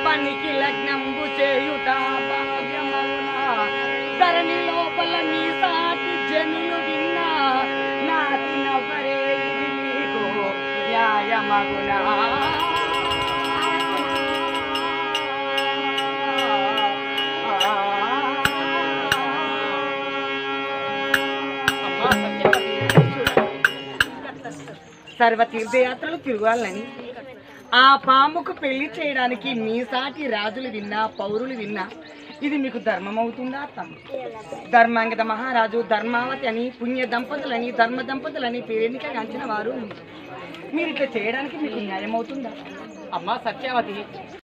పనికి లగ్నంబు చేయుట భాగ్యమవునా ధరణి లోపల మీ సాటి జనులు విన్నా నాటి నవ్వరే ఇది మీకు న్యాయమగునా అమ్మా సత్యవతి సర్వ తీర్థయాత్రలు తిరగాలని ఆ పాముకు పెళ్లి చేయడానికి మీ సాటి రాజులు విన్నా పౌరులు విన్నా ఇది మీకు ధర్మం అవుతుందా తమ్ము ధర్మాంగత మహారాజు ధర్మావతి అని పుణ్య దంపతులని ధర్మ దంపతులని పేరెన్నిక అంచిన వారు మీరు ఇట్లా చేయడానికి మీకు న్యాయం అవుతుందా అమ్మా సత్యవతి